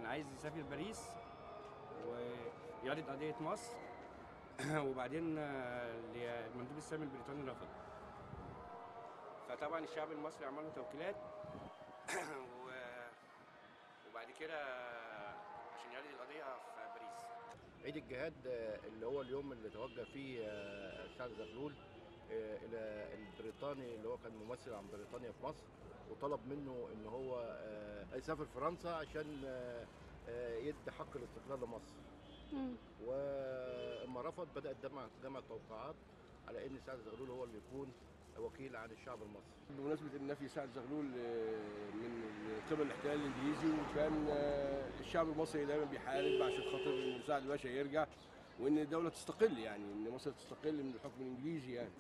عايز يسافر باريس ويعرض قضيه مصر وبعدين آه، المندوب السامي البريطاني رفض فطبعا الشعب المصري عمل له توكيلات و- وبعد كده عشان يعرض القضيه في باريس عيد الجهاد آه، اللي هو اليوم اللي توجه فيه آه، سعد زغلول آه، الى البريطاني اللي هو كان ممثل عن بريطانيا في مصر وطلب منه ان هو آه، يسافر فرنسا عشان آه، آه، يدي حق الاستقلال لمصر مم. واما رفض بدات جمع جمع توقعات على ان سعد زغلول هو اللي يكون وكيل عن الشعب المصري بمناسبة النفي سعد زغلول آه، من قبل الاحتلال الانجليزي وكان آه، الشعب المصري دايما بيحارب عشان خاطر ان سعد الباشا يرجع وان الدولة تستقل يعني ان مصر تستقل من الحكم الانجليزي يعني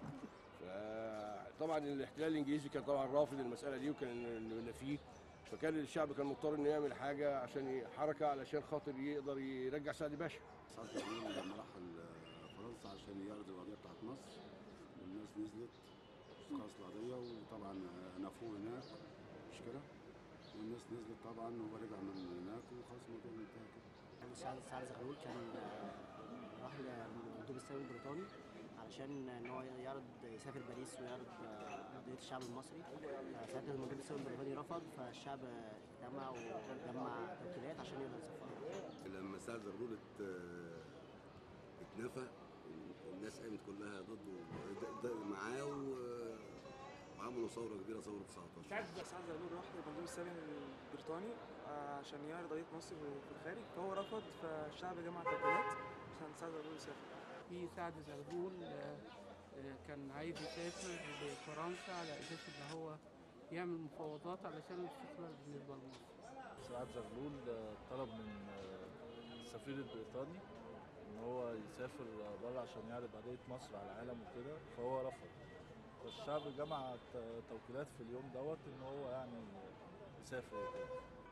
فطبعا الاحتلال الانجليزي كان طبعا رافض المسألة دي وكان فيه فكان الشعب كان مضطر انه يعمل حاجة عشان ي- حركة علشان خاطر يقدر يرجع سعد باشا سعد زغلول لما راح ال- فرنسا عشان يعرض القضيه بتاعت مصر والناس نزلت خلاص القضيه وطبعا نفوه هناك مش كده والناس نزلت طبعا وهو رجع من هناك وخلاص الموضوع انتهى كده يعني سعد سعد زغلول كان آه، راح للمندوب السامي البريطاني علشان ان هو يعرض يسافر باريس ويعرض آه، قضيه الشعب المصري آه، ساعتها المندوب السامي البريطاني رفض فالشعب اجتمع وجمع توكيلات عشان يقدر يسافر لما سعد زغلول ات- اتنفى الناس قامت كلها ضده د- د- معاه و- وعملوا ثوره كبيره ثوره 19 سعد سعد زغلول راح للمندوب السامي البريطاني آه، عشان يعرض قضية مصر في الخارج فهو رفض فالشعب جمع توكيلات عشان سعد زغلول يسافر في سعد زغلول آه، آه، كان عايز يسافر لفرنسا على اساس ان هو يعمل مفاوضات علشان الاستقلال بالنسبه لمصر. سعد زغلول آه، طلب من آه، السفير البريطاني ان هو يسافر بره عشان يعرض قضيه مصر على العالم وكده فهو رفض فالشعب جمع ت- توكيلات في اليوم دوت ان هو يعني يسافر وكده